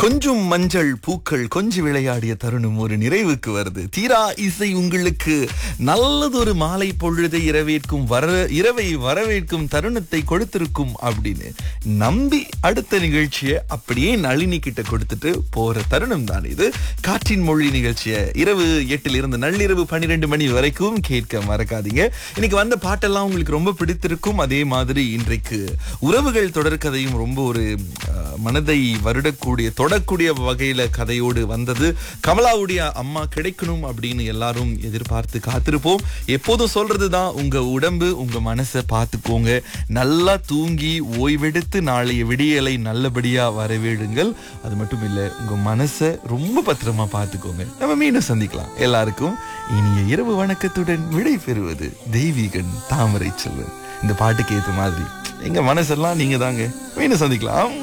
கொஞ்சம் மஞ்சள் பூக்கள் கொஞ்சி விளையாடிய தருணம் ஒரு நிறைவுக்கு வருது தீரா இசை உங்களுக்கு நல்லதொரு மாலை பொழுதை இரவேற்கும் வர இரவை வரவேற்கும் தருணத்தை கொடுத்திருக்கும் அப்படின்னு நம்பி அடுத்த நிகழ்ச்சியை அப்படியே நளினி கிட்ட கொடுத்துட்டு போற தருணம் தான் இது காற்றின் மொழி நிகழ்ச்சியை இரவு எட்டுல இருந்து நள்ளிரவு பன்னிரெண்டு மணி வரைக்கும் கேட்க மறக்காதீங்க இன்னைக்கு வந்த பாட்டெல்லாம் உங்களுக்கு ரொம்ப பிடித்திருக்கும் அதே மாதிரி இன்றைக்கு உறவுகள் தொடர்கதையும் ரொம்ப ஒரு அஹ், மனதை வருடக்கூடிய தொடக்கூடிய வகையில கதையோடு வந்தது கமலாவுடைய அம்மா கிடைக்கணும் அப்படின்னு எல்லாரும் எதிர்பார்த்து காத்திருப்போம் எப்போதும் சொல்றதுதான் உங்க உடம்பு உங்க மனசை பார்த்துக்கோங்க நல்லா தூங்கி ஓய்வெடுத்து நாளைய விடியலை நல்லபடியா வரவேடுங்கள் அது மட்டும் இல்ல உங்க மனசை ரொம்ப பத்திரமா பார்த்துக்கோங்க நம்ம மீண்டும் சந்திக்கலாம் எல்லாருக்கும் இனிய இரவு வணக்கத்துடன் விடை பெறுவது தெய்வீகன் தாமரை செல்வன் இந்த பாட்டுக்கு ஏத்த மாதிரி எங்க மனசெல்லாம் நீங்க தாங்க மீண்டும் சந்திக்கலாம்